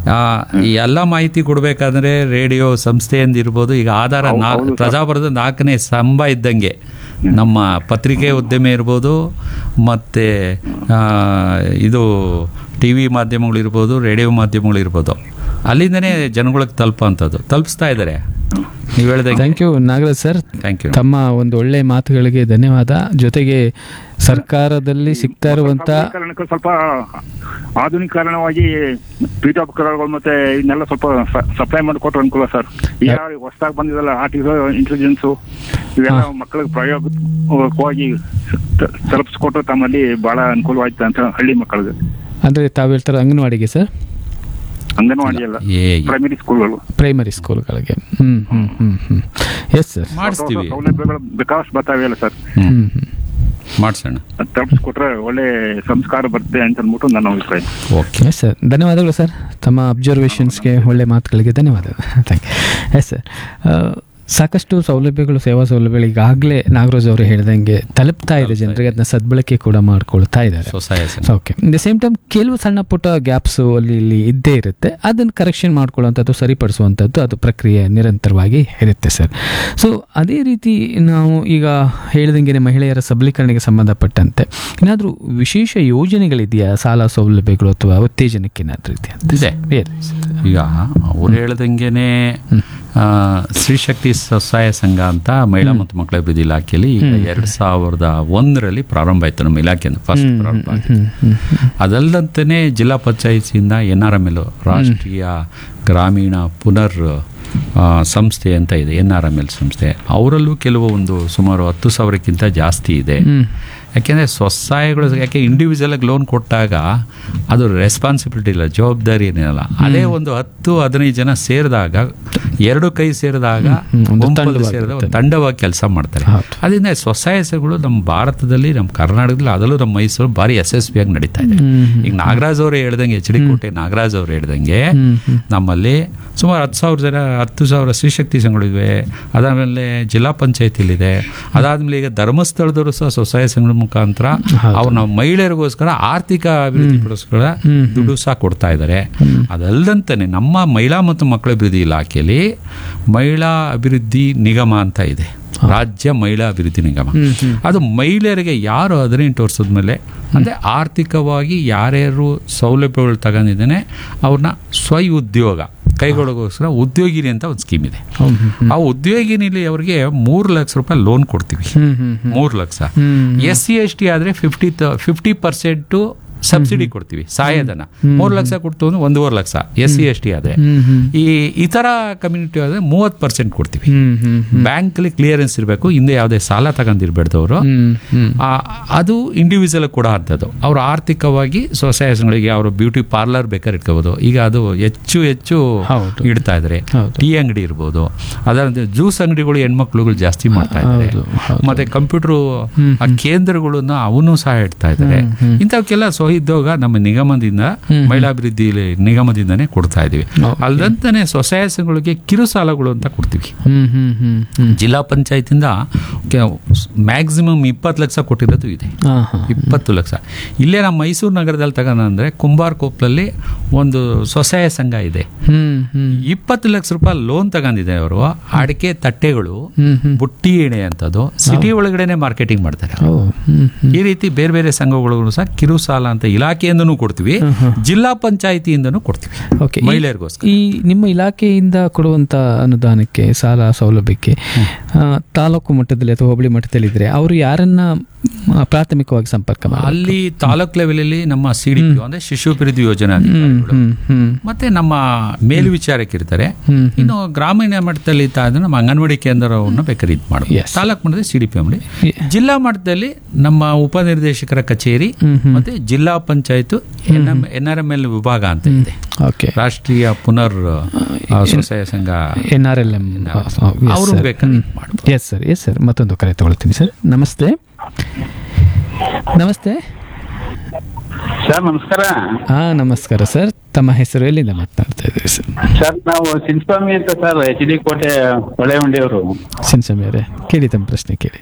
ಆ, ಈ ಎಲ್ಲ ಮಾಹಿತಿ ಕೊಡಬೇಕಾದ್ರೆ ರೇಡಿಯೋ ಸಂಸ್ಥೆಯಿಂದ ಇರ್ಬೋದು ಈಗ ಆಧಾರ ನಾ ಪ್ರಜಾಭರದ ನಾಲ್ಕನೇ ಸ್ತಂಭ ಇದ್ದಂಗೆ ನಮ್ಮ ಪತ್ರಿಕೆ ಉದ್ಯಮ ಇರ್ಬೋದು ಮತ್ತು ಇದು ಟಿ ವಿ ಮಾಧ್ಯಮಗಳಿರ್ಬೋದು ರೇಡಿಯೋ ಮಾಧ್ಯಮಗಳಿರ್ಬೋದು ಅಲ್ಲಿಂದನೇ ಜನಗಳಿಗೆ ತಲುಪೋಂಥದ್ದು ತಲುಪಿಸ್ತಾ ಇದ್ದಾರೆ ನೀವು ಹೇಳಿದಾಗ thank you Nagaraj sir thank you ತಮ್ಮ ಒಂದು ಒಳ್ಳೆ ಮಾತುಗಳಿಗೆ ಧನ್ಯವಾದ ಜೊತೆಗೆ ಸರ್ಕಾರದಲ್ಲಿ ಸಿಗ್ತಾ ಇರುವಂತ ಕಾರಣಕ್ಕೆ ಸ್ವಲ್ಪ ಆಧುನೀಕರಣವಾಗಿ ಪೀಠೋಪಕರಣಗಳು ಮತ್ತೆ ಇದನ್ನೆಲ್ಲ ಸ್ವಲ್ಪ ಸಪ್ಲೈ ಮಾಡಿಕೊಟ್ರೆ ಅನುಕೂಲ ಸರ್ ಈಗ ಹೊಸದಾಗಿ ಬಂದಿದಲ್ಲ ಆರ್ಟಿಫಿಷಿಯಲ್ ಇಂಟೆಲಿಜೆನ್ಸ್ ಇವೆಲ್ಲ ಮಕ್ಕಳಿಗೆ ಪ್ರಯೋಗವಾಗಿ ತ- ತಲುಪಿಸ್ಕೊಟ್ರೆ ತಮ್ಮಲ್ಲಿ ಬಹಳ ಅನುಕೂಲವಾಯ್ತು ಅಂತ ಹಳ್ಳಿ ಮಕ್ಕಳಿಗೆ ಅಂದ್ರೆ ತಾವು ಹೇಳ್ತಾರೆ ಅಂಗನವಾಡಿಗೆ ಸರ್ ಅಂಗನವಾಡಿ ಎಲ್ಲ ಏ ಪ್ರೈಮರಿ ಸ್ಕೂಲ್ಗಳು ಪ್ರೈಮರಿ ಸ್ಕೂಲ್ಗಳಿಗೆ hmm hmm hmm hmm yes sir ಮಾಡಿಸ್ತೀವಿ ಸೌಲಭ್ಯಗಳು ಬೇಕಾದಷ್ಟು ಬರ್ತಾವೆ ಅಲ್ಲ ಸರ್ ಹ್ಮ್ ಹ್ಮ್ ಮಾಡಿಸೋಣ ಅದ್ ತಲುಪಿಸ್ಕೊಟ್ರೆ ಒಳ್ಳೆ ಸಂಸ್ಕಾರ ಬರುತ್ತೆ ಅಂತ ಅಂದ್ಬಿಟ್ಟು ನನ್ನ ಅಭಿಪ್ರಾಯ ಓಕೆ ಎಸ್ ಸರ್ ಧನ್ಯವಾದಗಳು ಸರ್ ತಮ್ಮ ಅಬ್ಸರ್ವೇಷನ್ಸ್ಗೆ ಒಳ್ಳೆ ಮಾತುಗಳಿಗೆ ಧನ್ಯವಾದಗಳು ಥ್ಯಾಂಕ್ ಯು ಎಸ್ ಸರ್ ಸಾಕಷ್ಟು ಸೌಲಭ್ಯಗಳು ಸೇವಾ ಸೌಲಭ್ಯಗಳು ಈಗಾಗಲೇ ನಾಗರಾಜ್ ಅವರು ಹೇಳ್ದಂಗೆ ತಲುಪ್ತಾ ಇದೆ ಜನರಿಗೆ ಅದನ್ನ ಸದ್ಬಳಕೆ ಕೂಡ ಮಾಡ್ಕೊಳ್ತಾ ಇದ್ದಾರೆ ಸ್ವಸಹಾಯ ಸಂಘ ಓಕೆ ದ ಸೇಮ್ ಟೈಮ್ ಕೆಲವು ಸಣ್ಣ ಪುಟ್ಟ ಗ್ಯಾಪ್ಸು ಅಲ್ಲಿ ಇಲ್ಲಿ ಇದ್ದೇ ಇರುತ್ತೆ ಅದನ್ನು ಕರೆಕ್ಷನ್ ಮಾಡ್ಕೊಳ್ಳುವಂಥದ್ದು ಸರಿಪಡಿಸುವಂಥದ್ದು ಅದು ಪ್ರಕ್ರಿಯೆ ನಿರಂತರವಾಗಿ ಇರುತ್ತೆ ಸರ್ ಸೊ ಅದೇ ರೀತಿ ನಾವು ಈಗ ಹೇಳಿದಂಗೆ ಮಹಿಳೆಯರ ಸಬಲೀಕರಣಕ್ಕೆ ಸಂಬಂಧಪಟ್ಟಂತೆ ಏನಾದರೂ ವಿಶೇಷ ಯೋಜನೆಗಳಿದೆಯಾ ಸಾಲ ಸೌಲಭ್ಯಗಳು ಅಥವಾ ಉತ್ತೇಜನಕ್ಕೆ ಏನಾದರೂ ಇದೆಯಾ ಇದೆ ಏನು ಈಗ ಅವ್ರು ಹೇಳ್ದಂಗೆನೆ ಆ, ಸ್ತ್ರೀ ಶಕ್ತಿ ಸ್ವಸಹಾಯ ಸಂಘ ಅಂತ ಮಹಿಳಾ ಮತ್ತು ಮಕ್ಕಳ ಅಭಿವೃದ್ಧಿ ಇಲಾಖೆಯಲ್ಲಿ ಈಗ ಎರಡು ಸಾವಿರದ ಒಂದರಲ್ಲಿ ಪ್ರಾರಂಭ ಆಯಿತು ನಮ್ಮ ಇಲಾಖೆಯಿಂದ ಫಸ್ಟ್ ಪ್ರಾರಂಭ ಆಗಿದೆ ಅದಲ್ಲದಂತೆಯೇ ಜಿಲ್ಲಾ ಪಂಚಾಯತಿಯಿಂದ ಎನ್ ಆರ್ ಎಮ್ ಎಲ್ ರಾಷ್ಟ್ರೀಯ ಗ್ರಾಮೀಣ ಪುನರ್ ಆ, ಸಂಸ್ಥೆ ಅಂತ ಇದೆ ಎನ್ ಆರ್ ಎಮ್ ಎಲ್ ಸಂಸ್ಥೆ ಅವರಲ್ಲೂ ಕೆಲವು ಒಂದು ಸುಮಾರು ಹತ್ತು ಸಾವಿರಕ್ಕಿಂತ ಜಾಸ್ತಿ ಇದೆ ಯಾಕೆಂದರೆ ಸ್ವಸಹಾಯಗಳು ಯಾಕೆ ಇಂಡಿವಿಜುವಲಾಗಿ ಲೋನ್ ಕೊಟ್ಟಾಗ ಅದು ರೆಸ್ಪಾನ್ಸಿಬಿಲಿಟಿ ಇಲ್ಲ ಜವಾಬ್ದಾರಿ ಏನಿರಲ್ಲ ಅದೇ ಒಂದು ಹತ್ತು ಹದಿನೈದು ಜನ ಸೇರಿದಾಗ ಎರಡು ಕೈ ಸೇರಿದಾಗ ಒಂದು ಗುಂಪಲ್ಲಿ ತಂಡವಾಗಿ ಸೇರಿದಾಗ ಒಂದು ತಂಡವಾಗಿ ಕೆಲಸ ಮಾಡ್ತಾರೆ ಹೌದು. ಅದರಿಂದ ಸ್ವಸಹಾಯ ಸಂಘಗಳು ನಮ್ಮ ಭಾರತದಲ್ಲಿ ನಮ್ಮ ಕರ್ನಾಟಕದಲ್ಲಿ ಅದರಲ್ಲೂ ನಮ್ಮ ಮೈಸೂರು ಭಾರಿ ಯಶಸ್ವಿಯಾಗಿ ನಡೀತಾ ಇದೆ ಈಗ ನಾಗರಾಜ್ ಅವರು ಹೇಳ್ದಂಗೆ ಎಚ್ ಡಿ ಕೋಟೆ ನಾಗರಾಜ್ ಅವರು ಹೇಳ್ದಂಗೆ ನಮ್ಮಲ್ಲಿ ಸುಮಾರು ಹತ್ತು ಸಾವಿರ ಜನ ಹತ್ತು ಸಾವಿರ ಸ್ತ್ರೀಶಕ್ತಿ ಸಂಘಗಳಿವೆ ಅದಾದಮೇಲೆ ಜಿಲ್ಲಾ ಪಂಚಾಯತಿಲಿದೆ ಅದಾದಮೇಲೆ ಈಗ ಧರ್ಮಸ್ಥಳದವರು ಸಹ ಸ್ವಸಹಾಯ ಸಂಘದ ಮುಖಾಂತರ ಅವ್ರು ನಾವು ಮಹಿಳೆಯರಿಗೋಸ್ಕರ ಆರ್ಥಿಕ ಅಭಿವೃದ್ಧಿಗೋಸ್ಕರ ದುಡ್ಡು ಸಹ ಕೊಡ್ತಾ ಇದ್ದಾರೆ ಅದಲ್ಲದಂತಾನೆ ನಮ್ಮ ಮಹಿಳಾ ಮತ್ತು ಮಕ್ಕಳ ಅಭಿವೃದ್ಧಿ ಇಲಾಖೆಯಲ್ಲಿ ಮಹಿಳಾ ಅಭಿವೃದ್ಧಿ ನಿಗಮ ಅಂತ ಇದೆ ರಾಜ್ಯ ಮಹಿಳಾ ಅಭಿವೃದ್ಧಿ ನಿಗಮ ಅದು ಮಹಿಳೆಯರಿಗೆ ಯಾರು ಹದಿನೆಂಟು ವರ್ಷದ ಮೇಲೆ ಅಂದರೆ ಆರ್ಥಿಕವಾಗಿ ಯಾರ್ಯಾರು ಸೌಲಭ್ಯಗಳು ತಗೊಂಡಿದ್ದಾನೆ ಅವ್ರನ್ನ ಸ್ವ ಉದ್ಯೋಗ ಕೈಗೊಳ್ಳೋಗೋಸ್ಕರ ಉದ್ಯೋಗಿನಿ ಅಂತ ಒಂದು ಸ್ಕೀಮ್ ಇದೆ ಆ ಉದ್ಯೋಗಿನಿಲಿ ಅವರಿಗೆ ಮೂರು ಲಕ್ಷ ರೂಪಾಯಿ ಲೋನ್ ಕೊಡ್ತೀವಿ ಹ್ಮ್ ಹ್ಮ್ ಮೂರು ಲಕ್ಷ ಎಸ್ ಸಿ ಎಸ್ ಟಿ ಆದರೆ ಫಿಫ್ಟಿ ಫಿಫ್ಟಿ ಪರ್ಸೆಂಟು ಸಬ್ಸಿಡಿ ಕೊಡ್ತೀವಿ ಸಹಾಯಧನ ಮೂರು ಲಕ್ಷ ಕೊಡ್ತು ಅಂದ್ರೆ ಒಂದೂವರೆ ಲಕ್ಷ ಎಸ್ ಸಿ ಎಸ್ ಟಿ ಆದರೆ ಈ ಇತರ ಕಮ್ಯುನಿಟಿ ಆದರೆ ಮೂವತ್ತು ಪರ್ಸೆಂಟ್ ಕೊಡ್ತೀವಿ ಹ್ಮ್ ಹ್ಮ್ ಬ್ಯಾಂಕಲ್ಲಿ ಕ್ಲಿಯರೆನ್ಸ್ ಇರಬೇಕು ಹಿಂದೆ ಯಾವುದೇ ಸಾಲ ತಗೊಂಡಿರ್ಬೇಡ್ದವರು ಹ್ಮ್ ಹ್ಮ್ ಆ, ಅದು ಇಂಡಿವಿಜುವಲ್ ಕೂಡ ಅಂಥದ್ದು ಅವರು ಆರ್ಥಿಕವಾಗಿ ಸ್ವಸಹಾಯ ಸಂಘಗಳಿಗೆ ಅವರು ಬ್ಯೂಟಿ ಪಾರ್ಲರ್ ಬೇಕಾದ್ರೆ ಇಟ್ಕೋಬೋದು ಈಗ ಅದು ಹೆಚ್ಚು ಹೆಚ್ಚು ಹೌದು. ಇಡ್ತಾ ಇದ್ದಾರೆ ಹೌದು. ಟೀ ಅಂಗಡಿ ಇರ್ಬೋದು ಅದರಂತೆ ಜ್ಯೂಸ್ ಅಂಗಡಿಗಳು ಹೆಣ್ಮಕ್ಳುಗಳು ಜಾಸ್ತಿ ಮಾಡ್ತಾ ಇದ್ದಾರೆ ಹೌದು, ಹೌದು. ಮತ್ತೆ ಕಂಪ್ಯೂಟರ್ ಆ ಕೇಂದ್ರಗಳನ್ನ ಅವನು ಸಹ ಇಡ್ತಾ ಇದ್ದಾರೆ ಇಂಥವಕ್ಕೆಲ್ಲ ಸ್ವಉದ್ಯೋಗ ನಮ್ಮ ನಿಗಮದಿಂದ ಮಹಿಳಾ ಅಭಿವೃದ್ಧಿ ನಿಗಮದಿಂದನೇ ಕೊಡ್ತಾ ಇದೀವಿ ಅಲ್ಲದಂತಾನೆ ಸ್ವಸಹಾಯ ಸಂಘಗಳಿಗೆ ಕಿರು ಸಾಲಗಳು ಅಂತ ಕೊಡ್ತೀವಿ ಹ್ಮ್ ಹ್ಮ್ ಹ್ಮ್ ಹ್ಮ್ ಜಿಲ್ಲಾ ಪಂಚಾಯತಿಂದ ಮ್ಯಾಕ್ಸಿಮಮ್ ಇಪ್ಪತ್ತು ಲಕ್ಷ ಕೊಟ್ಟಿರೋದು ಇದೆ ಹಾ ಹಾ ಇಪ್ಪತ್ತು ಲಕ್ಷ ಇಲ್ಲೇ ನಮ್ಮ ಮೈಸೂರು ನಗರದಲ್ಲಿ ತಗೊಂಡ್ರೆ ಕುಂಬಾರ್ ಕೊಪ್ಪಲಲ್ಲಿ ಒಂದು ಸ್ವಸಹಾಯ ಸಂಘ ಇದೆ ಹ್ಮ್ ಹ್ಮ್ ಇಪ್ಪತ್ತು ಲಕ್ಷ ರೂಪಾಯಿ ಲೋನ್ ತಗೊಂಡಿದೆ ಅವರು ಅಡಿಕೆ ತಟ್ಟೆಗಳು ಹ್ಮ್ ಹ್ಮ್ ಬುಟ್ಟಿ ಎಣೆ ಅಂತದ್ದು ಸಿಟಿ ಒಳಗಡೆನೆ ಮಾರ್ಕೆಟಿಂಗ್ ಮಾಡ್ತಾರೆ ಓ ಹ್ಮ್ ಹ್ಮ್ ಈ ರೀತಿ ಬೇರೆ ಬೇರೆ ಸಂಘಗಳು ಸಹ ಕಿರು ಸಾಲ ಅಂತ ಇಲಾಖೆಯಿಂದನೂ ಕೊಡ್ತೀವಿ ಜಿಲ್ಲಾ ಪಂಚಾಯತಿಯಿಂದನೂ ಕೊಡ್ತೀವಿ ಓಕೆ ಮಹಿಳೆಯರಿಗೋಸ್ಕರ ಈ ನಿಮ್ಮ ಇಲಾಖೆಯಿಂದ ಕೊಡುವಂತ ಅನುದಾನಕ್ಕೆ ಸಾಲ ಸೌಲಭ್ಯಕ್ಕೆ ಆ, ತಾಲೂಕು ಮಟ್ಟದಲ್ಲಿ ಅಥವಾ ಹೋಬಳಿ ಮಟ್ಟದಲ್ಲಿ ಇದ್ರೆ ಅವರು ಯಾರನ್ನ ಆ, ಪ್ರಾಥಮಿಕವಾಗಿ ಸಂಪರ್ಕ ಮಾಡಿ ಅಲ್ಲಿ ತಾಲೂಕ್ ಲೆವೆಲಲ್ಲಿ ನಮ್ಮ ಸಿ ಡಿ ಪಿ ಅಂದ್ರೆ ಶಿಶು ಅಭಿವೃದ್ಧಿ ಯೋಜನಾ ಅಧಿಕಾರಿಗಳು ಹ್ಮ್ ಹ್ಮ್ ಮತ್ತೆ ನಮ್ಮ ಮೇಲ್ವಿಚಾರಕ್ಕೆ ಇರ್ತಾರೆ ಹ್ಮ್. ಇನ್ನು ಗ್ರಾಮೀಣ ಮಟ್ಟದಲ್ಲಿ ಇತ್ತ ಅಂದ್ರೆ ನಮ್ಮ ಅಂಗನವಾಡಿ ಕೇಂದ್ರವನ್ನು ಬೇಕಾದ್ರೆ ಇದು ಮಾಡ್ಬೋದು Yes. ತಾಲೂಕು ಮಟ್ಟದಲ್ಲಿ ಸಿ ಡಿ ಪಿ ಮಾಡಿ Yeah. ಜಿಲ್ಲಾ ಮಟ್ಟದಲ್ಲಿ ನಮ್ಮ ಉಪನಿರ್ದೇಶಕರ ಕಚೇರಿ ಹ್ಮ್ ಹ್ಮ್ ಮತ್ತೆ ಜಿಲ್ಲಾ panchayat N R M L ವಿಭಾಗ ಅಂತ ಇದೆ ಓಕೆ ರಾಷ್ಟ್ರೀಯ ಪುನರ್ ಆ, ಸ್ವಸಹಾಯ ಸಂಘ ಎನ್ ಆರ್ ಎಲ್ ಎಂ ಅವರು ಬೇಕಾದ್ರೆ ಇದು ಮಾಡ್ಬೋದು ಎಸ್ ಸರ್ ಎಸ್ ಸರ್ ಮತ್ತೊಂದು ಕರೆ ತಗೊಳ್ತೀನಿ ಸರ್ ನಮಸ್ತೆ ನಮಸ್ತೆ ಸರ್ ನಮಸ್ಕಾರ ಹಾ ನಮಸ್ಕಾರ ಸರ್ ತಮ್ಮ ಹೆಸರು ಎಲ್ಲಿಂದ ಮಾತನಾಡ್ತಾ ಇದ್ದೀರಿ ಸರ್ ಸರ್ ನಾವು ಚಿನ್ಸ್ವಾಮಿ ಅಂತ ಸರ್ ಎಚ್ ಡಿ ಕೋಟೆ ಹೊಳೆಹುಂಡಿಯವರು ಸಿನ್ಸಮಿ ಅವರೇ ಕೇಳಿ ತಮ್ಮ ಪ್ರಶ್ನೆ ಕೇಳಿ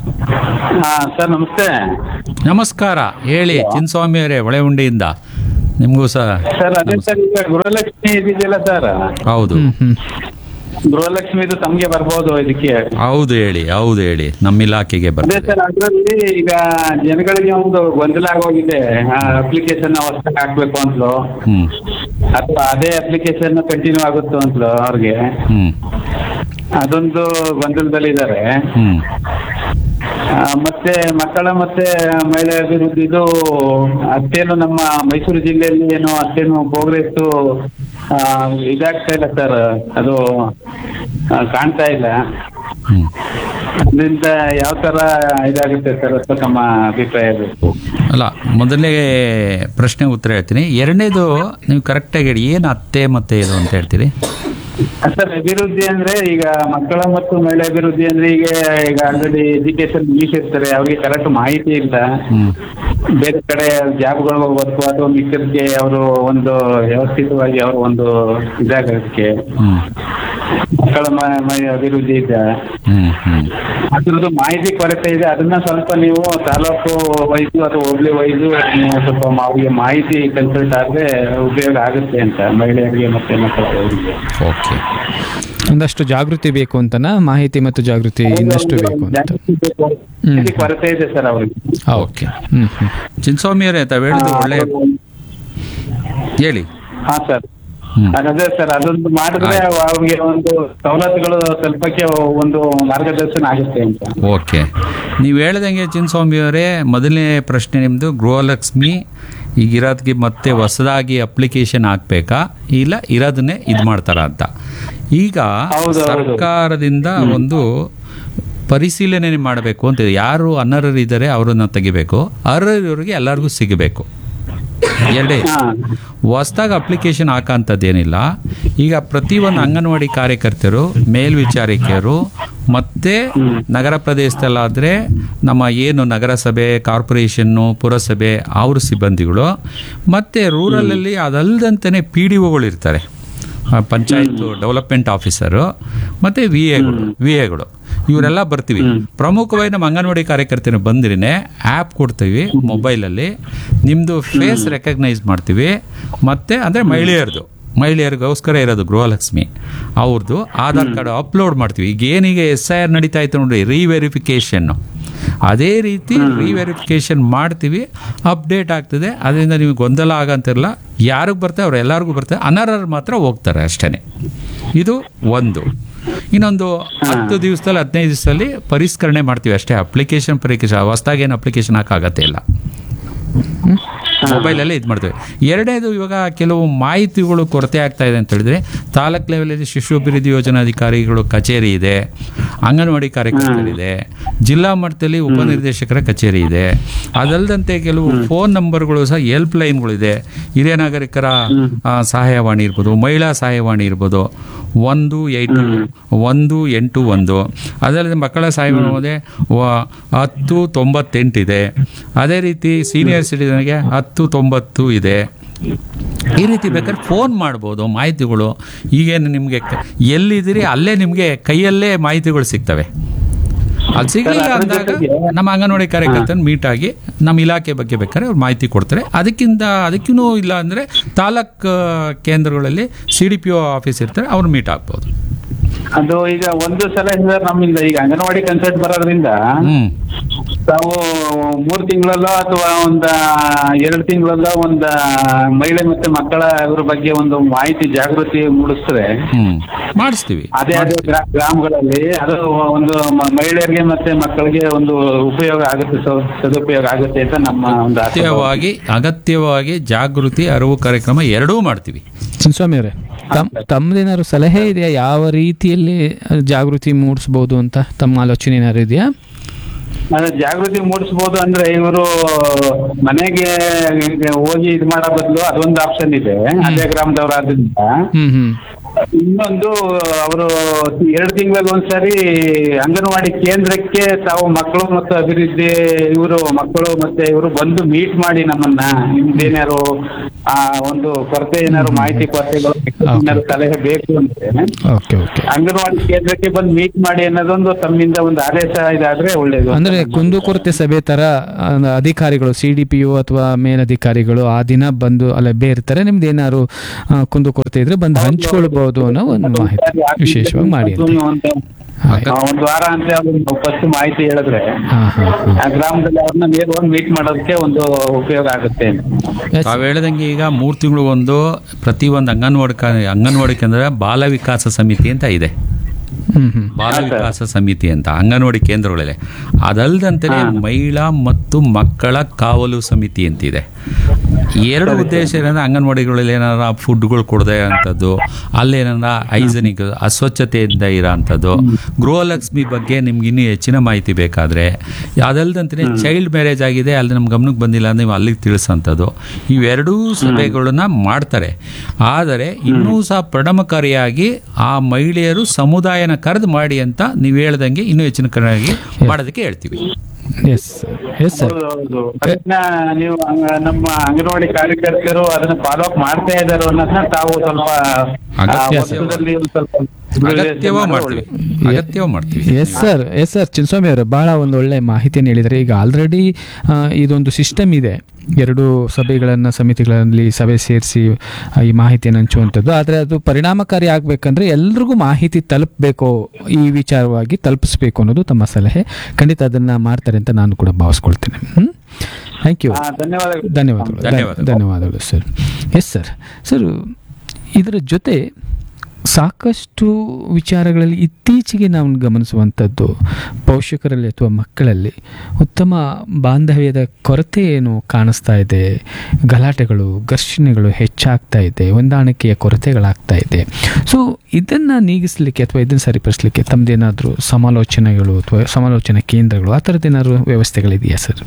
ಹಾ ಸರ್ ನಮಸ್ತೆ ನಮಸ್ಕಾರ ಹೇಳಿ ಚಿನ್ಸ್ವಾಮಿ ಅವರೇ ಹೊಳೆಹುಂಡಿಯಿಂದ ನಿಮಗೂ ಸಹ ಸರ್ ಅದೇ ಸರ್ ಈಗ ಗೃಹಲಕ್ಷ್ಮಿ ಇದೆಯಲ್ಲ ಸರ್ ಹೌದು ಹ್ಮ್ ಹ್ಮ್ ಗೃಹಲಕ್ಷ್ಮಿದು ತಮ್ಗೆ ಬರ್ಬೋದು ಇದಕ್ಕೆ ಹೌದು ಹೇಳಿ ಹೌದು ಹೇಳಿ ನಮ್ಮ ಇಲಾಖೆಗೆ ಅದೇ ಬರ್ತದೆ ಸರ್ ಅದರಲ್ಲಿ ಈಗ ಜನಗಳಿಗೆ ಒಂದು ಗೊಂದಲ ಆಗೋಗಿದೆ ಅಪ್ಲಿಕೇಶನ್ ಹೊಸದಾಗಿ ಹಾಕ್ಬೇಕು ಅಂತಲೂ ಹ್ಮ್ ಅಥವಾ ಅದೇ ಅಪ್ಲಿಕೇಶನ್ ಕಂಟಿನ್ಯೂ ಆಗುತ್ತೋ ಅಂತಲೂ ಅವ್ರಿಗೆ ಹ್ಮ್ ಅದೊಂದು ಗೊಂದಲದಲ್ಲಿದ್ದಾರೆ ಹ್ಮ್ ಆ, ಮತ್ತೆ ಮಕ್ಕಳ ಮತ್ತೆ ಮಹಿಳೆ ಅಭಿವೃದ್ಧಿದು ಅಷ್ಟೇನು ನಮ್ಮ ಮೈಸೂರು ಜಿಲ್ಲೆಯಲ್ಲಿ ಏನು ಅಷ್ಟೇನು ಪ್ರೋಗ್ರೆಸ್ ಇದಾಗ್ತಾ ಇಲ್ಲ ಸರ್ ಅದು ಆ, ಕಾಣ್ತಾ ಇಲ್ಲ ಹ್ಮ್ ಅದರಿಂದ ಯಾವ ತರ ಇದಾಗುತ್ತೆ ಸರ್ ಅಂತ ನಮ್ಮ ಅಭಿಪ್ರಾಯ ಬೇಕು ಅಲ್ಲ ಮೊದಲನೇ ಪ್ರಶ್ನೆ ಉತ್ತರ ಹೇಳ್ತೀನಿ ಎರಡನೇದು ನೀವು ಕರೆಕ್ಟಾಗಿ ಹೇಳಿ ಏನು ಅತ್ತೆ ಮತ್ತೆ ಇದು ಅಂತ ಹೇಳ್ತೀರಿ ಸರ್ ಅಭಿವೃದ್ಧಿ ಅಂದ್ರೆ ಈಗ ಮಕ್ಕಳ ಮತ್ತು ಮಹಿಳೆ ಅಭಿವೃದ್ಧಿ ಅಂದ್ರೆ ಈಗ ಈಗ ಆಲ್ರೆಡಿ ಎಜುಕೇಶನ್ ಮುಗಿಸಿರ್ತಾರೆ ಅವ್ರಿಗೆ ಕರೆಕ್ಟ್ ಮಾಹಿತಿ ಇಲ್ಲ ಹ್ಮ್ ಬೇರೆ ಕಡೆ ಜಾಬ್ಗಳು ಹೋಗ್ಬೇಕು ಅಥವಾ ಮಿಕ್ಕದಕ್ಕೆ ಅವರು ಒಂದು ವ್ಯವಸ್ಥಿತವಾಗಿ ಅವರು ಒಂದು ಇದಾಗೋದಕ್ಕೆ ಹ್ಮ್ ಮಕ್ಕಳ ಮ- ಮ- ಅಭಿವೃದ್ಧಿ ಇದೆ ಹ್ಮ್ ಹ್ಮ್ ಅದ್ರದ್ದು ಮಾಹಿತಿ ಕೊರತೆ ಇದೆ ಅದನ್ನ ಸ್ವಲ್ಪ ನೀವು ತಾಲೂಕು ವೈಸು ಅಥವಾ ಹೋಬಳಿ ವೈಸು ನೀವು ಸ್ವಲ್ಪ ಮ- ಅವ್ರಿಗೆ ಮಾಹಿತಿ ಕನ್ಸಲ್ಟ್ ಆದ್ರೆ ಉಪಯೋಗ ಆಗುತ್ತೆ ಅಂತ ಮಹಿಳೆಯರಿಗೆ ಮತ್ತೆ ಮಕ್ಕಳ ಅವರಿಗೆ ಓಕೆ ಒಂದಷ್ಟು ಜಾಗೃತಿ ಬೇಕು ಅಂತನಾ ಮಾಹಿತಿ ಮತ್ತು ಜಾಗೃತಿ ಇನ್ನಷ್ಟು ಬೇಕು ಅಂತ ಜಾಸ್ತಿ ಬೇಕು. ಮಾಹಿತಿ ಕೊರತೆ ಇದೆ ಸರ್ ಅವ್ರಿಗೆ ಓಕೆ ಹ್ಮ್ ಹ್ಮ್ ಚಿನ್ಸ್ವಾಮಿಯವರೇ ತಾವು ಹೇಳಿದ್ದು ಒಳ್ಳೆ ಹೇಳಿ ಹಾ ಸರ್ ಹ್ಮ್ ಅದೇ ಸರ್ ಅದೊಂದು ಮಾಡಿದ್ರೆ ಅವ್ರಿಗೆ ಒಂದು ಸವಲತ್ತುಗಳು ತಲುಪಕ್ಕೆ ಒಂದು ಮಾರ್ಗದರ್ಶನ ಆಗುತ್ತೆ ಅಂತ ಓಕೆ ನೀವು ಹೇಳ್ದಂಗೆ ಚಿನ್ಸ್ವಾಮಿಯವರೇ ಮೊದಲನೇ ಪ್ರಶ್ನೆ ನಿಮ್ಮದು ಗೃಹಲಕ್ಷ್ಮಿ ಈಗ ಇರೋದಕ್ಕೆ ಮತ್ತೆ ಹೊಸದಾಗಿ ಅಪ್ಲಿಕೇಶನ್ ಹಾಕ್ಬೇಕಾ ಇಲ್ಲ ಇರೋದನ್ನೇ ಇದು ಮಾಡ್ತಾರ ಅಂತ ಈಗ ಹೌದು, ಹೌದು. ಸರ್ಕಾರದಿಂದ ಒಂದು ಪರಿಶೀಲನೆ ಮಾಡಬೇಕು ಅಂತ ಇದೆ. ಯಾರು ಅನರ್ಹರಿದ್ದಾರೆ ಅವರನ್ನ ತೆಗಿಬೇಕು ಅರ್ಹರಿಗೆ ಎಲ್ಲರಿಗೂ ಸಿಗಬೇಕು ಎರಡೇ ಹಾ ಹೊಸ್ದಾಗಿ ಅಪ್ಲಿಕೇಶನ್ ಹಾಕೋಂಥದ್ದೇನಿಲ್ಲ ಈಗ ಪ್ರತಿಯೊಂದು ಅಂಗನವಾಡಿ ಕಾರ್ಯಕರ್ತರು ಮೇಲ್ವಿಚಾರಕಿಯರು ಮತ್ತೆ ನಗರ ಪ್ರದೇಶದಲ್ಲಾದರೆ ನಮ್ಮ ಏನು ನಗರಸಭೆ ಕಾರ್ಪೊರೇಷನ್ನು ಪುರಸಭೆ ಅವ್ರ ಸಿಬ್ಬಂದಿಗಳು ಮತ್ತು ರೂರಲಲ್ಲಿ ಅದಲ್ಲದಂತೆಯೇ ಪಿ ಡಿ ಒಗಳು ಇರ್ತಾರೆ ಪಂಚಾಯತ್ ಡೆವಲಪ್ಮೆಂಟ್ ಆಫೀಸರು ಮತ್ತು ವಿ ಎಗಳು ವಿ ಎಗಳು ಇವರೆಲ್ಲ ಬರ್ತೀವಿ ಪ್ರಮುಖವಾಗಿ ನಮ್ಮ ಅಂಗನವಾಡಿ ಕಾರ್ಯಕರ್ತರು ಬಂದ್ರಿನೇ ಆ್ಯಪ್ ಕೊಡ್ತೀವಿ ಮೊಬೈಲಲ್ಲಿ ನಿಮ್ಮದು ಫೇಸ್ ರೆಕಗ್ನೈಸ್ ಮಾಡ್ತೀವಿ ಮತ್ತು ಅಂದರೆ ಮಹಿಳೆಯರದು ಮಹಿಳೆಯರಿಗೋಸ್ಕರ ಇರೋದು ಗೃಹಲಕ್ಷ್ಮಿ ಅವ್ರದ್ದು ಆಧಾರ್ ಕಾರ್ಡ್ ಅಪ್ಲೋಡ್ ಮಾಡ್ತೀವಿ ಈಗ ಏನೀಗ ಎಸ್ ಐ ಆರ್ ನಡೀತಾ ಇತ್ತು ನೋಡ್ರಿ ರೀವೆರಿಫಿಕೇಷನ್ನು ಅದೇ ರೀತಿ ರೀವೆರಿಫಿಕೇಷನ್ ಮಾಡ್ತೀವಿ ಅಪ್ಡೇಟ್ ಆಗ್ತದೆ ಅದರಿಂದ ನಿಮಗೆ ಗೊಂದಲ ಆಗಂತಿರಲ್ಲ ಯಾರಿಗೆ ಬರ್ತದೆ ಅವ್ರು ಎಲ್ಲರಿಗೂ ಬರ್ತದೆ ಅನರ್ಹರು ಮಾತ್ರ ಹೋಗ್ತಾರೆ ಅಷ್ಟೇ ಇದು ಒಂದು ಇನ್ನೊಂದು ಹತ್ತು ದಿವಸದಲ್ಲಿ ಹದಿನೈದು ದಿವಸದಲ್ಲಿ ಪರಿಷ್ಕರಣೆ ಮಾಡ್ತೀವಿ ಅಷ್ಟೇ ಅಪ್ಲಿಕೇಶನ್ ಪರಿಕೇಶನ್ ಹೊಸ್ದಾಗಿ ಏನು ಅಪ್ಲಿಕೇಶನ್ ಹಾಕಾಗತ್ತೆ ಇಲ್ಲ ಮೊಬೈಲಲ್ಲೇ ಇದು ಮಾಡ್ತೇವೆ ಎರಡನೇದು ಇವಾಗ ಕೆಲವು ಮಾಹಿತಿಗಳು ಕೊರತೆ ಆಗ್ತಾ ಇದೆ ಅಂತ ಹೇಳಿದ್ರೆ ತಾಲೂಕ್ ಲೆವೆಲಲ್ಲಿ ಶಿಶು ಅಭಿವೃದ್ಧಿ ಯೋಜನಾಧಿಕಾರಿಗಳು ಕಚೇರಿ ಇದೆ ಅಂಗನವಾಡಿ ಕಾರ್ಯಕರ್ತರಿದೆ ಜಿಲ್ಲಾ ಮಟ್ಟದಲ್ಲಿ ಉಪನಿರ್ದೇಶಕರ ಕಚೇರಿ ಇದೆ ಅದಲ್ಲದಂತೆ ಕೆಲವು ಫೋನ್ ನಂಬರ್ಗಳು ಸಹ ಹೆಲ್ಪ್ ಲೈನ್ಗಳಿದೆ ಹಿರಿಯ ನಾಗರಿಕರ ಆ, ಸಹಾಯವಾಣಿ ಇರ್ಬೋದು ಮಹಿಳಾ ಸಹಾಯವಾಣಿ ಇರ್ಬೋದು ಒಂದು ಏಯ್ಟ್ ಒಂದು ಎಂಟು ಒಂದು ಅದಲ್ಲದೆ ಮಕ್ಕಳ ಸಹಾಯವಾಣಿ ಹೋದೆ ವ- ಹತ್ತು ತೊಂಬತ್ತೆಂಟಿದೆ ಅದೇ ರೀತಿ ಸೀನಿಯರ್ ಸಿಟಿಸನ್ಗೆ ಹತ್ತು ತೊಂಬತ್ತು ಇದೆ ಈ ರೀತಿ ಬೇಕಾದ್ರೆ ಫೋನ್ ಮಾಡ್ಬೋದು ಮಾಹಿತಿಗಳು ಈಗೇನು ನಿಮಗೆ ಎಲ್ಲಿದ್ದೀರಿ ಅಲ್ಲೇ ನಿಮಗೆ ಕೈಯಲ್ಲೇ ಮಾಹಿತಿಗಳು ಸಿಗ್ತವೆ ಅಲ್ಲಿ ಸಿಗಲಿಲ್ಲ ಅಂದಾಗ ನಮ್ಮ ಅಂಗನವಾಡಿ ಕಾರ್ಯಕರ್ತನ ಮೀಟ್ ಆಗಿ ನಮ್ಮ ಇಲಾಖೆ ಬಗ್ಗೆ ಬೇಕಾದ್ರೆ ಅವ್ರು ಮಾಹಿತಿ ಕೊಡ್ತಾರೆ ಅದಕ್ಕಿಂತ ಅದಕ್ಕೂ ಇಲ್ಲ ಅಂದರೆ ತಾಲೂಕ್ ಕೇಂದ್ರಗಳಲ್ಲಿ C D P O office ಇರ್ತಾರೆ ಅವ್ರು ಮೀಟ್ ಆಗ್ಬೋದು ಅದು ಈಗ ಒಂದು ಸಲ ಸರ್ ನಮ್ಮಿಂದ ಈಗ ಅಂಗನವಾಡಿ ಕನ್ಸಲ್ಟ್ ಬರೋದ್ರಿಂದ ಹ್ಮ್ ತಾವು ಮೂರು ತಿಂಗಳಲ್ಲೋ ಅಥವಾ ಒಂದ ಎರಡು ತಿಂಗಳಲ್ಲೋ ಒಂದ ಮಹಿಳೆ ಮತ್ತೆ ಮಕ್ಕಳ ಇದ್ರ ಬಗ್ಗೆ ಒಂದು ಮಾಹಿತಿ ಜಾಗೃತಿ ಮೂಡಿಸಿದ್ರೆ ಹ್ಮ್ ಮಾಡಿಸ್ತೀವಿ ಅದೇ ಅದೇ ಗ್ರಾ- ಗ್ರಾಮಗಳಲ್ಲಿ ಅದು ಒಂದು ಮ- ಮಹಿಳೆಯರಿಗೆ ಮತ್ತೆ ಮಕ್ಕಳಿಗೆ ಒಂದು ಉಪಯೋಗ ಆಗುತ್ತೆ ಸ- ಸದುಪಯೋಗ ಆಗುತ್ತೆ ಅಂತ ನಮ್ಮ ಒಂದು ಆಶಯ. ಅಗತ್ಯವಾಗಿ ಅಗತ್ಯವಾಗಿ ಜಾಗೃತಿ ಅರಿವು ಕಾರ್ಯಕ್ರಮ ಎರಡೂ ಮಾಡ್ತೀವಿ ಚಿನ್ಸ್ವಾಮಿ ಅವರೇ ತಮ್ ತಮ್ಮದೇನಾದ್ರು ಸಲಹೆ ಇದೆಯಾ ಯಾವ ರೀತಿಯಲ್ಲಿ ಜಾಗೃತಿ ಮೂಡಿಸ್ಬೋದು ಅಂತ ತಮ್ಮ ಆಲೋಚನೆ ಏನಾದ್ರು ಇದೆಯಾ ಅದೇ ಜಾಗೃತಿ ಮೂಡಿಸ್ಬೋದು ಅಂದ್ರೆ ಇವರು ಮನೆಗೆ ಹೋಗಿ ಇದು ಮಾಡೋ ಬದಲು ಅದೊಂದು ಆಪ್ಷನ್ ಇದೆ ಅದೇ ಗ್ರಾಮದವರಾದ್ರಿಂದ ಹ್ಮ್ ಹ್ಮ್ ಇನ್ನೊಂದು ಅವರು ಎರಡು ತಿಂಗಳಿಗೆ ಒಂದ್ಸರಿ ಅಂಗನವಾಡಿ ಕೇಂದ್ರಕ್ಕೆ ತಾವು ಮಕ್ಕಳು ಮತ್ತು ಅಭಿವೃದ್ಧಿ ಇವರು ಮಕ್ಕಳು ಮತ್ತೆ ಇವರು ಬಂದು ಮೀಟ್ ಮಾಡಿ ನಮ್ಮನ್ನ ನಿಮ್ದೇನಾರು ಆ ಒಂದು ಕೊರತೆ ಏನಾದ್ರು ಮಾಹಿತಿ ಕೊರತೆಗಳು ಏನಾದ್ರು ಸಲಹೆ ಬೇಕು ಅಂದ್ರೆ ಓಕೆ ಓಕೆ ಅಂಗನವಾಡಿ ಕೇಂದ್ರಕ್ಕೆ ಬಂದು ಮೀಟ್ ಮಾಡಿ ಅನ್ನೋದೊಂದು ತಮ್ಮಿಂದ ಒಂದು ಆದೇಶ ಇದಾದ್ರೆ ಒಳ್ಳೇದು ಅಂದ್ರೆ ಕುಂದುಕೊರತೆ ಸಭೆ ತರ ಆ, ಅಧಿಕಾರಿಗಳು ಸಿ ಡಿ ಪಿ ಯು ಅಥವಾ ಮೇಲಧಿಕಾರಿಗಳು ಆ ದಿನ ಬಂದು ಅಲ್ಲೇ ಇರ್ತಾರೆ ನಿಮ್ದು ಏನಾದ್ರು ಆ, ಕುಂದುಕೊರತೆ ಇದ್ರೆ ಬಂದು ಹಂಚ್ಕೊಳ್ಬಹುದು ಅನ್ನೋ ಒಂದು ಮಾಹಿತಿ ವಿಶೇಷವಾಗಿ ಮಾಡಿ ಅಂತ ಒಂದು ಆ, ಒಂದು ವಾರ ಅಂತ ಫಸ್ಟ್ ಮಾಹಿತಿ ಹೇಳಿದ್ರೆ ಹಾ ಹಾ ಹಾ ಆ ಗ್ರಾಮದಲ್ಲಿ ಅವ್ರನ್ನ ನೇರವಾಗಿ ಮೀಟ್ ಮಾಡೋದಕ್ಕೆ ಒಂದು ಉಪಯೋಗ ಆಗುತ್ತೆ Yes. ತಾವು ಹೇಳ್ದಂಗೆ ಈಗ ಮೂರು ತಿಂಗಳು ಒಂದು ಪ್ರತಿ ಒಂದು ಅಂಗನವಾಡಿ ಕ- ಅಂಗನವಾಡಿ ಕೇಂದ್ರ ಬಾಲ ವಿಕಾಸ ಸಮಿತಿ ಅಂತ ಇದೆ ಹ್ಮ್ ಹ್ಮ್ ಬಾಲ ವಿಕಾಸ ಸಮಿತಿ ಅಂತ ಅಂಗನವಾಡಿ ಕೇಂದ್ರಗಳಲ್ಲಿ ಅದಲ್ಲದಂತೆ ಮಹಿಳಾ ಮತ್ತು ಮಕ್ಕಳ ಕಾವಲು ಸಮಿತಿ ಅಂತಿದೆ ಎರಡು ಉದ್ದೇಶ ಏನಂದ್ರೆ ಅಂಗನವಾಡಿಗಳಲ್ಲಿ ಏನಾರ ಫುಡ್ಗಳು ಕೊಡದೆ ಅಂಥದ್ದು ಅಲ್ಲೇನಾರ ಹೈಜನಿಕ್ ಅಸ್ವಚ್ಛತೆಯಿಂದ ಇರೋ ಅಂಥದ್ದು ಗೃಹಲಕ್ಷ್ಮಿ ಬಗ್ಗೆ ನಿಮ್ಗೆ ಇನ್ನೂ ಹೆಚ್ಚಿನ ಮಾಹಿತಿ ಬೇಕಾದರೆ ಅದಲ್ಲದಂತೆ ಚೈಲ್ಡ್ ಮ್ಯಾರೇಜ್ ಆಗಿದೆ ಅಲ್ಲಿ ನಮ್ಮ ಗಮನಕ್ಕೆ ಬಂದಿಲ್ಲ ಅಂದ್ರೆ ನೀವು ಅಲ್ಲಿಗೆ ತಿಳಿಸೋಂಥದ್ದು ಇವೆರಡೂ ಸಭೆಗಳನ್ನ ಮಾಡ್ತಾರೆ ಆದರೆ ಇನ್ನೂ ಸಹ ಪರಿಣಾಮಕಾರಿಯಾಗಿ ಆ ಮಹಿಳೆಯರು ಸಮುದಾಯನ ಕರೆದು ಮಾಡಿ ಅಂತ ನೀವು ಹೇಳ್ದಂಗೆ ಇನ್ನೂ ಹೆಚ್ಚಿನ ಕರೆಯಾಗಿ ಮಾಡೋದಕ್ಕೆ ಹೇಳ್ತೀವಿ ಎಸ್ ಎಸ್ ಸರ್ ಹೌದು, ಹೌದು. ಅದನ್ನ ನೀವು ಅಂಗ- ನಮ್ಮ ಅಂಗನವಾಡಿ ಕಾರ್ಯಕರ್ತರು ಅದನ್ನ ಫಾಲೋ ಅಪ್ ಮಾಡ್ತಾ ಇದಾರೋ ಅನ್ನೋದನ್ನ ತಾವು ಸ್ವಲ್ಪ ಆ, ಅಗತ್ಯ ವರ್ಷದಲ್ಲಿ ಒಂದ್ ಸ್ವಲ್ಪ ಅಗತ್ಯವಾಗಿ ಮಾಡ್ತೀವಿ ಅಗತ್ಯವಾಗಿ ಮಾಡ್ತೀವಿ yes sir yes sir Chinswamy ಅವರು ಬಹಳ ಒಂದು ಒಳ್ಳೆ ಮಾಹಿತಿಯನ್ನು ಹೇಳಿದರೆ ಈಗ ಆಲ್ರೆಡಿ ಇದೊಂದು ಸಿಸ್ಟಮ್ ಇದೆ ಎರಡು ಸಭೆಗಳನ್ನು ಸಮಿತಿಗಳಲ್ಲಿ ಸಭೆ ಸೇರಿಸಿ ಈ ಮಾಹಿತಿಯನ್ನು ಹಂಚುವಂಥದ್ದು ಆದರೆ ಅದು ಪರಿಣಾಮಕಾರಿ ಆಗಬೇಕಂದ್ರೆ ಎಲ್ರಿಗೂ ಮಾಹಿತಿ ತಲುಪಬೇಕು ಈ ವಿಚಾರವಾಗಿ ತಲುಪಿಸ್ಬೇಕು ಅನ್ನೋದು ತಮ್ಮ ಸಲಹೆ ಖಂಡಿತ ಅದನ್ನು ಮಾಡ್ತಾರೆ ಅಂತ ನಾನು ಕೂಡ ಭಾವಿಸ್ಕೊಳ್ತೇನೆ ಹ್ಞೂ ಥ್ಯಾಂಕ್ ಯು ಹಾ, ಧನ್ಯವಾದಗಳು ಧನ್ಯವಾದಗಳು ಧನ್ಯವಾದಗಳು. ಧನ್ಯವಾದಗಳು ಸರ್ ಎಸ್ ಸರ್ ಸರ್ ಇದರ ಜೊತೆ ಸಾಕಷ್ಟು ವಿಚಾರಗಳಲ್ಲಿ ಇತ್ತೀಚೆಗೆ ನಾವು ಗಮನಿಸುವಂಥದ್ದು ಪೋಷಕರಲ್ಲಿ ಅಥವಾ ಮಕ್ಕಳಲ್ಲಿ ಉತ್ತಮ ಬಾಂಧವ್ಯದ ಕೊರತೆ ಏನು ಕಾಣಿಸ್ತಾ ಇದೆ ಗಲಾಟೆಗಳು ಘರ್ಷಣೆಗಳು ಹೆಚ್ಚಾಗ್ತಾ ಇದೆ ಹೊಂದಾಣಿಕೆಯ ಕೊರತೆಗಳಾಗ್ತಾ ಇದೆ ಸೊ ಇದನ್ನು ನೀಗಿಸಲಿಕ್ಕೆ ಅಥವಾ ಇದನ್ನು ಸರಿಪಡಿಸಲಿಕ್ಕೆ ತಮ್ಮದೇನಾದರೂ ಸಮಾಲೋಚನೆಗಳು ಅಥವಾ ಸಮಾಲೋಚನಾ ಕೇಂದ್ರಗಳು ಆ ಥರದ್ದೇನಾದ್ರು ವ್ಯವಸ್ಥೆಗಳಿದೆಯಾ ಸರ್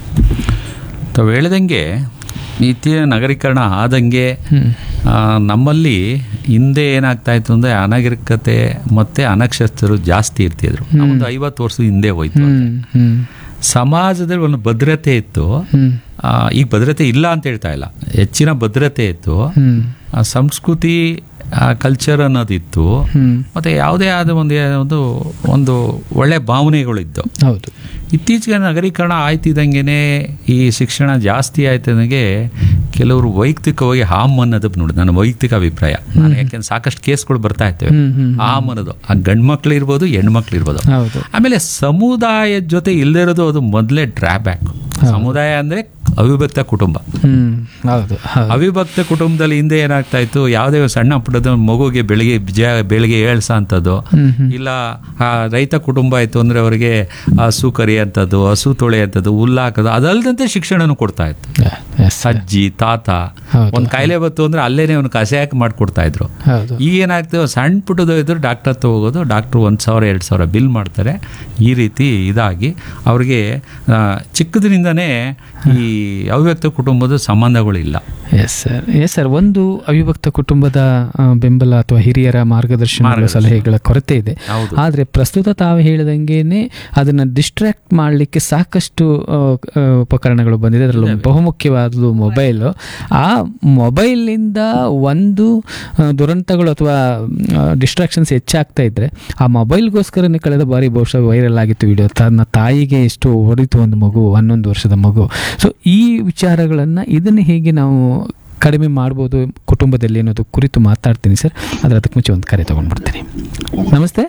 ತಾವು ಹೇಳ್ದಂಗೆ ಇತ್ತೀಚಿನ ನಗರೀಕರಣ ಆದಂಗೆ ಹ್ಞೂ ಆ, ನಮ್ಮಲ್ಲಿ ಹಿಂದೆ ಏನಾಗ್ತಾ ಇತ್ತು ಅಂದರೆ ಅನಾಗರಿಕತೆ ಮತ್ತು ಅನಕ್ಷರಸ್ಥರು ಜಾಸ್ತಿ ಇರ್ತಿದ್ರು ಒಂದು ಐವತ್ತು ವರ್ಷದ ಹಿಂದೆ ಹೋಯ್ತು ಹ್ಞೂ ಹ್ಞೂ ಸಮಾಜದಲ್ಲಿ ಒಂದು ಭದ್ರತೆ ಇತ್ತು ಹ್ಞೂ ಆ, ಈಗ ಭದ್ರತೆ ಇಲ್ಲ ಅಂತ ಹೇಳ್ತಾ ಇಲ್ಲ ಹೆಚ್ಚಿನ ಭದ್ರತೆ ಇತ್ತು ಹ್ಞೂ ಆ, ಸಂಸ್ಕೃತಿ ಕಲ್ಚರ್ ಅನ್ನೋದಿತ್ತು ಹ್ಞೂ ಮತ್ತು ಯಾವುದೇ ಆದ ಒಂದು ಒಂದು ಒಂದು ಒಳ್ಳೆ ಭಾವನೆಗಳಿದ್ದು ಹೌದು ಇತ್ತೀಚೆಗೆ ನಗರೀಕರಣ ಆಯ್ತಿದ್ದಂಗೆ ಈ ಶಿಕ್ಷಣ ಜಾಸ್ತಿ ಆಯ್ತಿದಂಗೆ ಕೆಲವರು ವೈಯಕ್ತಿಕವಾಗಿ ಹಾಮ್ ಅನ್ನೋದು ನೋಡಿ ನನ್ನ ವೈಯಕ್ತಿಕ ಅಭಿಪ್ರಾಯ ನಾನು ಯಾಕೆಂದ್ರೆ ಸಾಕಷ್ಟು ಕೇಸ್ಗಳು ಬರ್ತಾ ಇರ್ತವೆ ಹ್ಮ್, ಹ್ಮ್, ಹಾಮ್ ಅನ್ನೋದು ಆ ಗಂಡು ಮಕ್ಳು ಇರ್ಬೋದು ಹೆಣ್ಣು ಮಕ್ಳು ಇರ್ಬೋದು ಹೌದು ಆಮೇಲೆ ಸಮುದಾಯದ ಜೊತೆ ಇಲ್ಲದೇ ಇರೋದು ಅದು ಮೊದಲೇ ಡ್ರಾಬ್ಯಾಕ್ ಸಮುದಾಯ ಅಂದರೆ ಅವಿಭಕ್ತ ಕುಟುಂಬ ಹ್ಮ್ ಹೌದು ಹೌದು ಅವಿಭಕ್ತ ಕುಟುಂಬದಲ್ಲಿ ಹಿಂದೆ ಏನಾಗ್ತಾ ಇತ್ತು ಯಾವುದೇ ಒಂದು ಸಣ್ಣ ಪುಟ್ಟದ ಮಗುಗೆ ಬೆಳಿಗ್ಗೆ ಜ ಬೆಳಿಗ್ಗೆ ಏಳ್ಸ ಅಂಥದ್ದು ಹ್ಮ್, ಹ್ಮ್. ಇಲ್ಲ ಆ ರೈತ ಕುಟುಂಬ ಆಯಿತು ಅಂದರೆ ಅವರಿಗೆ ಹಸು ಕರಿಯಂಥದ್ದು ಹಸು ತೊಳೆಯಂಥದ್ದು ಹುಲ್ಲು ಹಾಕೋದು ಅದಲ್ಲದಂತೆ ಶಿಕ್ಷಣನೂ ಕೊಡ್ತಾ ಇತ್ತು Yes, sir. ಅಜ್ಜಿ ತಾತ ಹೌದು. ಒಂದು ಕಾಯಿಲೆ ಬತ್ತು ಅಂದರೆ ಅಲ್ಲೇನೆ ಒಂದು ಕಷಾಯಕ್ಕೆ ಮಾಡಿಕೊಡ್ತಾ ಇದ್ರು ಹೌದು ಈಗ ಏನಾಗ್ತದೆ ಸಣ್ಣ ಪುಟ್ಟದು ಇದ್ರು ಡಾಕ್ಟರ್ ಹತ್ರ ಹೋಗೋದು ಡಾಕ್ಟ್ರು ಒಂದು ಸಾವಿರ ಎರಡು ಸಾವಿರ ಬಿಲ್ ಮಾಡ್ತಾರೆ ಈ ರೀತಿ ಇದಾಗಿ ಅವ್ರಿಗೆ ಆ, ಚಿಕ್ಕದ್ರಿಂದನೇ ಈ ಅವ್ಯಕ್ತ ಕುಟುಂಬದ ಸಂಬಂಧಗಳಿಲ್ಲ ಎಸ್ ಸರ್ ಎಸ್ ಸರ್ ಒಂದು ಅವಿಭಕ್ತ ಕುಟುಂಬದ ಆ, ಬೆಂಬಲ ಅಥವಾ ಹಿರಿಯರ ಮಾರ್ಗದರ್ಶನ ಮಾರ್ಗದರ್ಶನ. ಸಲಹೆಗಳ ಕೊರತೆ ಇದೆ ಹೌದು. ಆದರೆ ಪ್ರಸ್ತುತ ತಾವು ಹೇಳಿದಂಗೆನೆ ಅದನ್ನು ಡಿಸ್ಟ್ರಾಕ್ಟ್ ಮಾಡಲಿಕ್ಕೆ ಸಾಕಷ್ಟು ಆ, ಆ, ಉಪಕರಣಗಳು ಬಂದಿದೆ ಅದರಲ್ಲಿ ಬಹುಮುಖ್ಯವಾದದ್ದು ಮೊಬೈಲು ಆ ಮೊಬೈಲಿಂದ ಒಂದು ಆ, ದುರಂತಗಳು ಅಥವಾ ಡಿಸ್ಟ್ರಾಕ್ಷನ್ಸ್ ಹೆಚ್ಚಾಗ್ತಾ ಇದ್ದರೆ ಆ ಮೊಬೈಲ್ಗೋಸ್ಕರನೇ ಕಳೆದ ಬಾರಿ ಬಹುಶಃ ವೈರಲ್ ಆಗಿತ್ತು ವಿಡಿಯೋ ತನ್ನ ತಾಯಿಗೆ ಎಷ್ಟು ಹೊಡಿತು ಒಂದು ಮಗು ಹನ್ನೊಂದು ವರ್ಷದ ಮಗು ಸೊ ಈ ವಿಚಾರಗಳನ್ನು ಇದನ್ನು ಹೇಗೆ ನಾವು ಕಡಿಮೆ ಮಾಡ್ಬೋದು ಕುಟುಂಬದಲ್ಲಿ ಅನ್ನೋದು ಕುರಿತು ಮಾತಾಡ್ತೀನಿ ಸರ್ ಆದರೆ ಅದಕ್ಕೆ ಮುಂಚೆ ಒಂದು ಕರೆ ತೊಗೊಂಡ್ಬಿಡ್ತೀನಿ ನಮಸ್ತೆ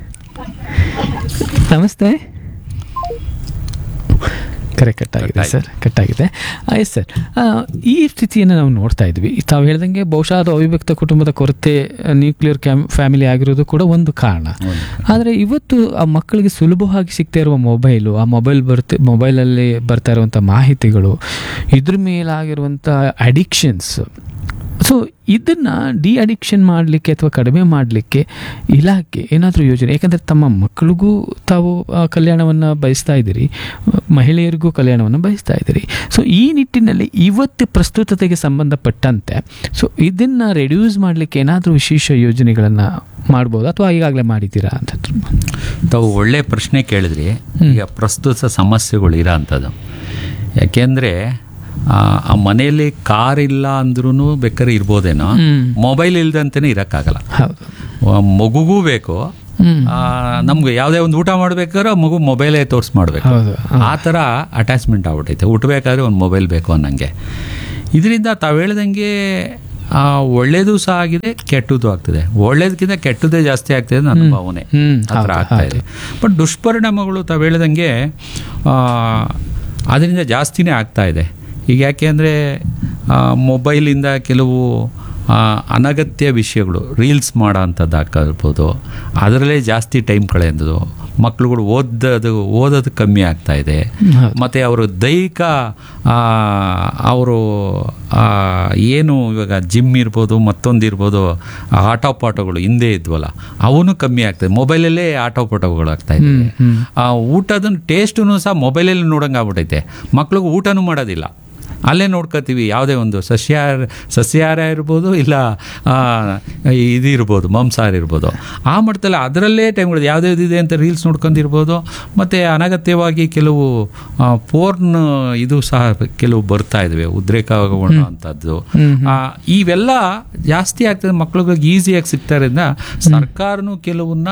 ನಮಸ್ತೆ ಕರೆ ಕಟ್ಟಾಗಿದೆ ಸರ್ ಕಟ್ಟಾಗಿದೆ ಎಸ್ ಸರ್ ಈ ಸ್ಥಿತಿಯನ್ನು ನಾವು ನೋಡ್ತಾ ಇದ್ವಿ ತಾವು ಹೇಳ್ದಂಗೆ ಬಹುಶಃ ಅದು ಅವಿಭಕ್ತ ಕುಟುಂಬದ ಕೊರತೆ ನ್ಯೂಕ್ಲಿಯರ್ ಕ್ಯಾಮ್ ಫ್ಯಾಮಿಲಿ ಆಗಿರೋದು ಕೂಡ ಒಂದು ಕಾರಣ ಆದರೆ ಇವತ್ತು ಆ ಮಕ್ಕಳಿಗೆ ಸುಲಭವಾಗಿ ಸಿಗ್ತಾ ಇರುವ ಮೊಬೈಲು ಆ ಮೊಬೈಲ್ ಬರ್ತ ಮೊಬೈಲಲ್ಲಿ ಬರ್ತಾ ಇರುವಂಥ ಮಾಹಿತಿಗಳು ಇದ್ರ ಮೇಲಾಗಿರುವಂಥ ಅಡಿಕ್ಷನ್ಸ್ ಸೊ ಸೊ ಇದನ್ನು ಡಿ ಅಡಿಕ್ಷನ್ ಮಾಡಲಿಕ್ಕೆ ಅಥವಾ ಕಡಿಮೆ ಮಾಡಲಿಕ್ಕೆ ಇಲಾಖೆ ಏನಾದರೂ ಯೋಜನೆ ಯಾಕಂದರೆ ತಮ್ಮ ಮಕ್ಕಳಿಗೂ ತಾವು ಕಲ್ಯಾಣವನ್ನು ಬಯಸ್ತಾ ಇದ್ದೀರಿ ಮಹಿಳೆಯರಿಗೂ ಕಲ್ಯಾಣವನ್ನು ಬಯಸ್ತಾ ಇದ್ದೀರಿ ಸೊ ಈ ನಿಟ್ಟಿನಲ್ಲಿ ಇವತ್ತು ಪ್ರಸ್ತುತತೆಗೆ ಸಂಬಂಧಪಟ್ಟಂತೆ ಸೊ ಇದನ್ನು ರೆಡ್ಯೂಸ್ ಮಾಡಲಿಕ್ಕೆ ಏನಾದರೂ ವಿಶೇಷ ಯೋಜನೆಗಳನ್ನು ಮಾಡ್ಬೋದು ಅಥವಾ ಈಗಾಗಲೇ ಮಾಡಿದ್ದೀರಾ ಅಂತ ತಾವು ಒಳ್ಳೆ ಪ್ರಶ್ನೆ ಕೇಳಿದ್ರಿ ಈಗ ಪ್ರಸ್ತುತ ಸಮಸ್ಯೆಗಳು ಇರೋ ಅಂಥದ್ದು ಯಾಕೆಂದರೆ ಆ ಮನೆಯಲ್ಲಿ ಕಾರ್ ಇಲ್ಲ ಅಂದ್ರೂ ಬೇಕಾದ್ರೆ ಇರ್ಬೋದೇನೋ ಹ್ಮ್. ಮೊಬೈಲ್ ಇಲ್ದಂತೆಯೇ ಇರೋಕ್ಕಾಗಲ್ಲ ಹೌದು ಆ, ಮಗುಗೂ ಬೇಕು ಹ್ಮ್. ಆ, ನಮ್ಗೆ ಯಾವುದೇ ಒಂದು ಊಟ ಮಾಡ್ಬೇಕಾದ್ರೆ ಮಗು ಮೊಬೈಲೇ ತೋರಿಸಿ ಮಾಡಬೇಕು ಹೌದು ಆ ಥರ ಅಟ್ಯಾಚ್ಮೆಂಟ್ ಆಗ್ಬಿಟ್ಟೈತೆ ಹುಟ್ಟಬೇಕಾದ್ರೆ ಒಂದು ಮೊಬೈಲ್ ಬೇಕು ಅನ್ನಂಗೆ ಇದರಿಂದ ತಾವು ಹೇಳ್ದಂಗೆ ಆ, ಒಳ್ಳೇದು ಸಹ ಆಗಿದೆ ಕೆಟ್ಟದ್ದು ಆಗ್ತದೆ ಒಳ್ಳೇದಕ್ಕಿಂತ ಕೆಟ್ಟದ್ದೇ ಜಾಸ್ತಿ ಆಗ್ತದೆ ನನ್ನ ಭಾವನೆ ಹ್ಮ್, ಆ ಥರ ಹೌದು, ಆಗ್ತಾ ಇದೆ ಬಟ್ ದುಷ್ಪರಿಣಾಮಗಳು ತಾವು ಹೇಳ್ದಂಗೆ ಆ, ಅದರಿಂದ ಜಾಸ್ತಿನೇ ಆಗ್ತಾ ಇದೆ ಈಗ ಯಾಕೆ ಅಂದರೆ ಮೊಬೈಲಿಂದ ಕೆಲವು ಆ, ಅನಗತ್ಯ ವಿಷಯಗಳು ರೀಲ್ಸ್ ಮಾಡೋ ಅಂಥದ್ದು ಆಗ್ತಿರ್ಬೋದು ಅದರಲ್ಲೇ ಜಾಸ್ತಿ ಟೈಮ್ ಕಳೆಯೋದು ಮಕ್ಳುಗಳು ಓದೋದು ಓದೋದು ಕಮ್ಮಿ ಆಗ್ತಾ ಇದೆ ಹೌದು. ಮತ್ತು ಅವರು ದೈಹಿಕ ಆ, ಅವರು ಆ, ಏನು ಇವಾಗ ಜಿಮ್ ಇರ್ಬೋದು ಮತ್ತೊಂದು ಇರ್ಬೋದು ಆಟೋ ಪಾಠಗಳು ಹಿಂದೆ ಇದ್ವಲ್ಲ ಅವನು ಕಮ್ಮಿ ಆಗ್ತದೆ ಮೊಬೈಲಲ್ಲೇ ಆಟೋ ಪಾಠಗಳು ಆಗ್ತಾ ಇದೆ ಹ್ಮ್. ಆ ಊಟದ ಟೇಸ್ಟೂ ಸಹ ಮೊಬೈಲಲ್ಲಿ ನೋಡಂಗೆ ಆಗ್ಬಿಟ್ಟೈತೆ ಮಕ್ಳಿಗೆ ಊಟನೂ ಮಾಡೋದಿಲ್ಲ ಅಲ್ಲೇ ನೋಡ್ಕೋತೀವಿ ಯಾವುದೇ ಒಂದು ಸಸ್ಯಾಹಾರ ಸಸ್ಯಾಹಾರ ಇರ್ಬೋದು ಇಲ್ಲ ಆ, ಇದು ಇರ್ಬೋದು ಮಾಂಸಾಹಾರ ಇರ್ಬೋದು ಆ ಮಟ್ಟದಲ್ಲಿ ಅದರಲ್ಲೇ ಟೈಮ್ಗಳು ಯಾವುದ್ಯಾವ್ದಿದೆ ಅಂತ ರೀಲ್ಸ್ ನೋಡ್ಕೊಂಡಿರ್ಬೋದು ಮತ್ತು ಅನಗತ್ಯವಾಗಿ ಕೆಲವು ಪೋರ್ನ್ ಇದು ಸಹ ಕೆಲವು ಬರ್ತಾ ಇದ್ದಾವೆ ಉದ್ರೇಕಗೊಳ್ಳುವಂಥದ್ದು ಆ, ಇವೆಲ್ಲ ಜಾಸ್ತಿ ಆಗ್ತದೆ ಮಕ್ಳುಗಳಿಗೆ ಈಸಿಯಾಗಿ ಸಿಗ್ತಾ ಇರೋದ್ರಿಂದ ಸರ್ಕಾರನೂ ಕೆಲವನ್ನ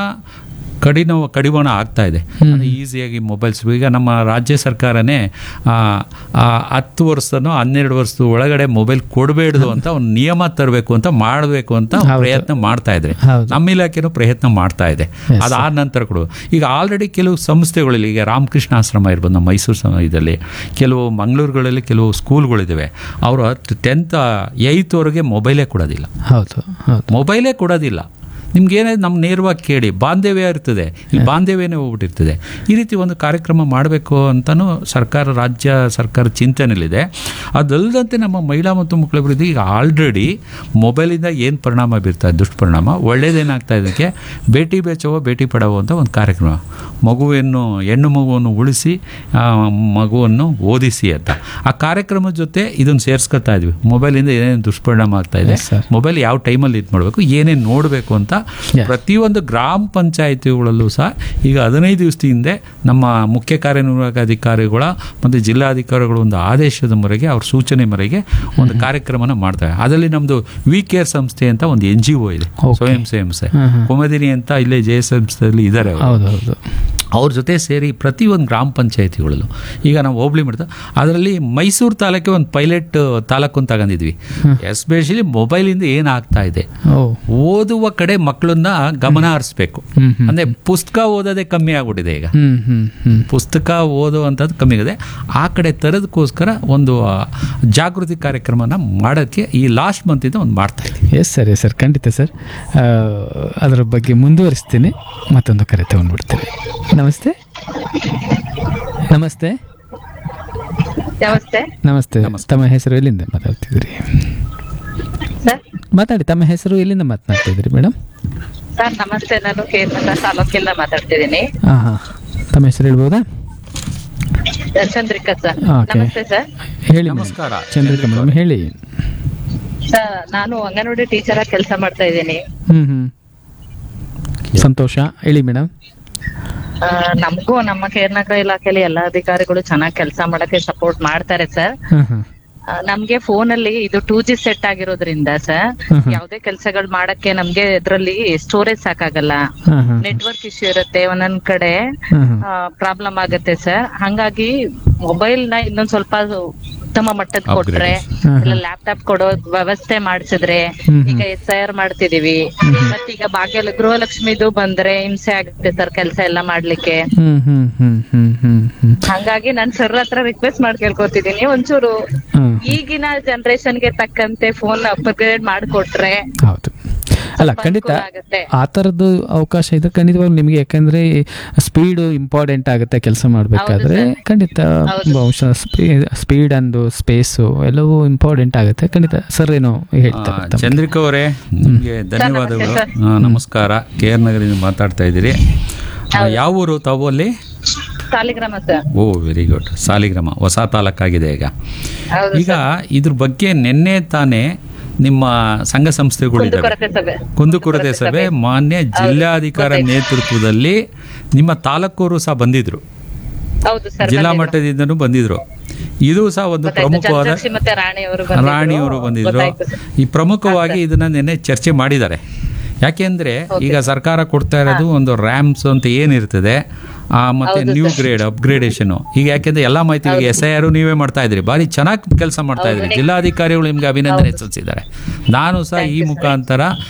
ಕಡಿನ ಕಡಿವಾಣ ಆಗ್ತಾ ಇದೆ ಈಸಿಯಾಗಿ ಮೊಬೈಲ್ಸ್ ಈಗ ನಮ್ಮ ರಾಜ್ಯ ಸರ್ಕಾರನೇ ಆ, ಆ, ಹತ್ತು ವರ್ಷನೋ ಹನ್ನೆರಡು ವರ್ಷದ ಒಳಗಡೆ ಮೊಬೈಲ್ ಕೊಡಬೇಡ್ದು ಅಂತ ಒಂದು ನಿಯಮ ತರಬೇಕು ಅಂತ ಮಾಡಬೇಕು ಅಂತ ಪ್ರಯತ್ನ ಮಾಡ್ತಾ ಇದ್ರೆ ಹೌದು. ನಮ್ಮ ಇಲಾಖೆನೂ ಪ್ರಯತ್ನ ಮಾಡ್ತಾ ಇದೆ Yes, ಅದಾದ ನಂತರ ಕೊಡು ಈಗ ಆಲ್ರೆಡಿ ಕೆಲವು ಸಂಸ್ಥೆಗಳಲ್ಲಿ ಈಗ ರಾಮಕೃಷ್ಣ ಆಶ್ರಮ ಇರ್ಬೋದು ನಮ್ಮ ಮೈಸೂರು ಸಮ ಇದರಲ್ಲಿ ಕೆಲವು ಮಂಗಳೂರುಗಳಲ್ಲಿ ಕೆಲವು ಸ್ಕೂಲ್ಗಳಿದ್ದಾವೆ ಅವರು ಟೆಂತ್ ಏಯ್ತ್ವರೆಗೆ ಮೊಬೈಲೇ ಕೊಡೋದಿಲ್ಲ ಹೌದು ಹೌದು ಮೊಬೈಲೇ ಕೊಡೋದಿಲ್ಲ ನಿಮ್ಗೇನೇ ನಮ್ಮ ನೇರವಾಗಿ ಕೇಳಿ ಬಾಂಧವ್ಯ ಇರ್ತದೆ ಇಲ್ಲಿ ಬಾಂಧವ್ಯನೇ ಹೋಗ್ಬಿಟ್ಟಿರ್ತದೆ ಈ ರೀತಿ ಒಂದು ಕಾರ್ಯಕ್ರಮ ಮಾಡಬೇಕು ಅಂತಲೂ ಸರ್ಕಾರ ರಾಜ್ಯ ಸರ್ಕಾರ ಚಿಂತನೆಯಲ್ಲಿದೆ ಅದಲ್ಲದಂತೆ ನಮ್ಮ ಮಹಿಳಾ ಮತ್ತು ಮಕ್ಕಳ ಅಭಿವೃದ್ಧಿ ಈಗ ಆಲ್ರೆಡಿ ಮೊಬೈಲಿಂದ ಏನು ಪರಿಣಾಮ ಬೀರ್ತಾ ಇದೆ ದುಷ್ಪರಿಣಾಮ ಒಳ್ಳೇದೇನಾಗ್ತಾ ಇದಕ್ಕೆ ಬೇಟಿ ಬೇಚವೋ ಬೇಟಿ ಪಡವೋ ಅಂತ ಒಂದು ಕಾರ್ಯಕ್ರಮ ಮಗುವನ್ನು ಹೆಣ್ಣು ಮಗುವನ್ನು ಉಳಿಸಿ ಆ, ಮಗುವನ್ನು ಓದಿಸಿ ಅಂತ ಆ ಕಾರ್ಯಕ್ರಮದ ಜೊತೆ ಇದನ್ನು ಸೇರಿಸ್ಕೊತಾ ಇದ್ವಿ ಮೊಬೈಲಿಂದ ಏನೇನು ದುಷ್ಪರಿಣಾಮ ಆಗ್ತಾ ಇದೆ Yes, sir. ಮೊಬೈಲ್ ಯಾವ ಟೈಮಲ್ಲಿ ಇದು ಮಾಡಬೇಕು ಏನೇನು ನೋಡಬೇಕು ಅಂತ Yeah. ಪ್ರತಿಯೊಂದು ಗ್ರಾಮ ಪಂಚಾಯಿತಿಗಳಲ್ಲೂ ಸಹ ಈಗ ಹದಿನೈದು ದಿವಸದ ಹಿಂದೆ ನಮ್ಮ ಮುಖ್ಯ ಕಾರ್ಯನಿರ್ವಾಹಕ ಅಧಿಕಾರಿಗಳ ಮತ್ತು ಜಿಲ್ಲಾಧಿಕಾರಿಗಳ ಒಂದು ಆದೇಶದ ಮೇರೆಗೆ ಅವ್ರ ಸೂಚನೆ ಮೇರೆಗೆ ಒಂದು ಕಾರ್ಯಕ್ರಮನ ಮಾಡ್ತಾರೆ ಅದರಲ್ಲಿ ನಮ್ಮದು ವಿ ಕೇರ್ ಸಂಸ್ಥೆ ಅಂತ ಒಂದು ಎನ್ ಜಿ ಒ ಇದೆ Okay. ಸ್ವಯಂ ಸಂಸ್ಥೆ ಹ್ಮ್, ಹ್ಮ್. ಕುಮದಿನಿ ಅಂತ ಇಲ್ಲೇ ಜೆ ಎಸ್ ಸಂಸ್ಥೆಯಲ್ಲಿ ಇದ್ದಾರೆ ಅವರು ಹೌದು ಹೌದು ಅವ್ರ ಜೊತೆ ಸೇರಿ ಪ್ರತಿಯೊಂದು ಗ್ರಾಮ ಪಂಚಾಯತಿಗಳಲ್ಲೂ ಈಗ ನಾವು ಹೋಬಳಿ ಮಾಡ್ತಾ ಅದರಲ್ಲಿ ಮೈಸೂರು ತಾಲೂಕಿಗೆ ಒಂದು ಪೈಲಟ್ ತಾಲೂಕು ಅಂತ ತಗೊಂಡಿದ್ವಿ ಎಸ್ಪೆಷಲಿ ಮೊಬೈಲಿಂದ ಏನಾಗ್ತಾ ಇದೆ ಓ ಓದುವ ಕಡೆ ಮಕ್ಕಳನ್ನ ಗಮನ ಹರಿಸ್ಬೇಕು ಹ್ಮ್, ಹ್ಮ್. ಅಂದ್ರೆ ಪುಸ್ತಕ ಓದೋದೇ ಕಮ್ಮಿ ಆಗ್ಬಿಟ್ಟಿದೆ ಈಗ ಹ್ಮ್ ಹ್ಮ್ ಹ್ಮ್ ಪುಸ್ತಕ ಓದುವಂಥದ್ದು ಕಮ್ಮಿ ಆಗಿದೆ ಆ ಕಡೆ ತರೋದಕ್ಕೋಸ್ಕರ ಒಂದು ಆ, ಜಾಗೃತಿ ಕಾರ್ಯಕ್ರಮನ ಮಾಡೋಕ್ಕೆ ಈ ಲಾಸ್ಟ್ ಮಂತಿಂದ ಒಂದು ಮಾಡ್ತಾ ಇದ್ದೀವಿ ಎಸ್ ಸರ್ ಎಸ್ ಸರ್ ಖಂಡಿತ ಸರ್ ಆ, ಅದರ ಬಗ್ಗೆ ಮುಂದುವರಿಸ್ತೀನಿ ಮತ್ತೊಂದು ಕರೆ ತಗೊಂಡ್ಬಿಡ್ತೀನಿ ನಮಸ್ತೆ ನಮಸ್ತೆ ನಮಸ್ತೆ ನಮಸ್ತೆ ತಮ್ಮ ಹೆಸರು ಎಲ್ಲಿಂದ ಮಾತಾಡ್ತಿದ್ದೀರಿ ಸರ್ ಮಾತಾಡಿ ತಮ್ಮ ಹೆಸರು ಎಲ್ಲಿಂದ ಮಾತನಾಡ್ತಿದ್ದೀರಿ ಮೇಡಮ್ ಸರ್ ನಮಸ್ತೆ ನಾನು ಕೇರಳ ತಾಲೂಕಿಂದ ಮಾತಾಡ್ತಿದ್ದೀನಿ ಹಾಂ ಹಾಂ ತಮ್ಮ ಹೆಸರು ಹೇಳ್ಬೋದಾ ಚಂದ್ರಿಕಾ ಸರ್ Okay. ನಮಸ್ತೆ ಸರ್ ಹೇಳಿ madam. ನಮಸ್ಕಾರ. ಚಂದ್ರಿಕಾ ಮೇಡಮ್ ಹೇಳಿ ಸರ್ ನಾನು ಅಂಗನವಾಡಿ ಟೀಚರ್ ಆಗಿ ಕೆಲಸ ಮಾಡ್ತಾ ಇದ್ದೀನಿ ಹ್ಮ್ ಹ್ಮ್ ಸಂತೋಷ ಹೇಳಿ ಮೇಡಮ್ ಆ, ನಮಗೂ ನಮ್ಮ ಕೇರ್ನಗರ ಇಲಾಖೆಯಲ್ಲಿ ಎಲ್ಲಾ ಅಧಿಕಾರಿಗಳು ಚೆನ್ನಾಗಿ ಕೆಲಸ ಮಾಡಕ್ಕೆ ಸಪೋರ್ಟ್ ಮಾಡ್ತಾರೆ ಸರ್ ಹಾಂ ಹಾಂ ಆ, ನಮ್ಗೆ ಫೋನ್ ಅಲ್ಲಿ ಇದು ಟೂ ಜಿ ಸೆಟ್ ಆಗಿರೋದ್ರಿಂದ ಸರ್ ಹ್ಮ್ ಹ್ಮ್. ಯಾವ್ದೇ ಕೆಲಸಗಳು ಮಾಡಕ್ಕೆ ನಮ್ಗೆ ಇದ್ರಲ್ಲಿ ಸ್ಟೋರೇಜ್ ಸಾಕಾಗಲ್ಲ ಹಾಂ ಹಾಂ ನೆಟ್ವರ್ಕ್ ಇಶ್ಯೂ ಇರುತ್ತೆ ಒಂದೊಂದ್ ಕಡೆ ಹಾಂ ಹಾಂ ಪ್ರಾಬ್ಲಮ್ ಆಗುತ್ತೆ ಸರ್ ಹಂಗಾಗಿ ಮೊಬೈಲ್ ನ ಇನ್ನೊಂದ್ ಸ್ವಲ್ಪ ಉತ್ತಮ ಮಟ್ಟದ ಕೊಟ್ರೆ ಹ್ಮ್ ಇಲ್ಲ ಲ್ಯಾಪ್ಟಾಪ್ ಕೊಡೋ ವ್ಯವಸ್ಥೆ ಮಾಡಿಸಿದ್ರೆ ಹ್ಮ್ ಈಗ ಎಸ್ ಐ ಆರ್ ಮಾಡ್ತಿದೀವಿ ಮತ್ತೀಗ ಭಾಗ್ಯ ಗೃಹಲಕ್ಷ್ಮಿದು ಬಂದ್ರೆ ಹಿಂಸೆ ಆಗುತ್ತೆ ಸರ್ ಕೆಲಸ ಎಲ್ಲ ಮಾಡ್ಲಿಕ್ಕೆ ಹ್ಮ್ ಹ್ಮ್ ಹ್ಮ್ ಹ್ಮ್ ಹ್ಮ್ ಹ್ಮ್ ಹಂಗಾಗಿ ನಾನ್ ಸರ್ ಹತ್ರ ರಿಕ್ವೆಸ್ಟ್ ಮಾಡಿ ಕೇಳ್ಕೊತಿದೀನಿ ಒಂಚೂರು ಹ್ಮ್ ಈಗಿನ ಜನರೇಷನ್ ಗೆ ತಕ್ಕಂತೆ ಫೋನ್ ಅಪ್ಗ್ರೇಡ್ ಮಾಡ್ಕೊಟ್ರೆ ಹೌದು ಅಲ್ಲ ಖಂಡಿತ ಅನುಕೂಲ ಆಗುತ್ತೆ. ಆ ಥರದ್ದು ಅವಕಾಶ ಇದೆ ಖಂಡಿತವಾಗ್ಲೂ ನಿಮಗೆ ಯಾಕಂದ್ರೆ ಸ್ಪೀಡು ಇಂಪಾರ್ಟೆಂಟ್ ಆಗುತ್ತೆ ಕೆಲಸ ಮಾಡಬೇಕಾದ್ರೆ ಹೌದು ಖಂಡಿತ ಬಹುಶಃ ಸ್ಪೀಡ್ ಅಂದು ಸ್ಪೇಸು ಎಲ್ಲವೂ ಇಂಪಾರ್ಟೆಂಟ್ ಆಗುತ್ತೆ ಖಂಡಿತ ಸರ್ ಏನೋ ಹೇಳ್ತಾರೆ ತಮ್ಮ. ಚಂದ್ರಿಕಾ ಅವರೇ ನಿಮಗೆ ಧನ್ಯವಾದಗಳು ಆ, ನಮಸ್ಕಾರ ಕೆ ಆರ್ ನಗರದಿಂದ ಮಾತಾಡ್ತಾ ಇದ್ದೀರಿ ಆ, ಯಾವ ಊರು ತಾವು ಅಲ್ಲಿ Saligrama sir oh very good Saligrama ಹೊಸ ತಾಲೂಕಾಗಿದೆ ಈಗ ಹೌದು ಈಗ ಇದ್ರ ಬಗ್ಗೆ ನಿನ್ನೆ ತಾನೇ ನಿಮ್ಮ ಸಂಘ ಸಂಸ್ಥೆಗಳಿದ್ದಾವೆ ಕುಂದುಕೊರತೆ ಸಭೆ ಕುಂದುಕೊರತೆ ಸಭೆ ಮಾನ್ಯ ಜಿಲ್ಲಾಧಿಕಾರ ನೇತೃತ್ವದಲ್ಲಿ ನಿಮ್ಮ ತಾಲೂಕೂರು ಸಹ ಬಂದಿದ್ರು ಹೌದು ಸರ್ ಜಿಲ್ಲಾ ಮಟ್ಟದಿಂದನೂ ಬಂದಿದ್ರು ಇದು ಸಹ ಒಂದು ಗೊತ್ತಾಯ್ತು. ಪ್ರಮುಖವಾದ ಜಲಸಾಕ್ಷಿ ಮತ್ತೆ ರಾಣಿಯವರು ಬಂದಿದ್ರು. ರಾಣಿಯವರು ಬಂದಿದ್ರು ಗೊತ್ತಾಯ್ತು ಸರ್. ಈ ಪ್ರಮುಖವಾಗಿ ಇದನ್ನ ನಿನ್ನೆ ಚರ್ಚೆ ಮಾಡಿದ್ದಾರೆ ಯಾಕೆಂದ್ರೆ ಈಗ ಸರ್ಕಾರ ಕೊಡ್ತಾ ಇರೋದು ಒಂದು ರ್ಯಾಮ್ಸ್ ಅಂತ ಏನಿರ್ತದೆ ಆ ಮತ್ತೆ ನ್ಯೂ ಗ್ರೇಡ್ ಅಪ್ಗ್ರೇಡೇಷನ್ ಈಗ ಯಾಕೆಂದ್ರೆ ಎಲ್ಲಾ ಮಾಹಿತಿ ಈಗ ಎಸ್ ಐ ಆರ್ ನೀವೇ ಮಾಡ್ತಾ ಇದ್ರಿ ಬಾರಿ ಚೆನ್ನಾಗಿ ಕೆಲಸ ಮಾಡ್ತಾ ಇದ್ರಿ ಜಿಲ್ಲಾಧಿಕಾರಿಗಳು ನಿಮ್ಗೆ ಅಭಿನಂದನೆ ಸಲ್ಲಿಸಿದ್ದಾರೆ ನಾನು ಸಹ ಈ ಮುಖಾಂತರ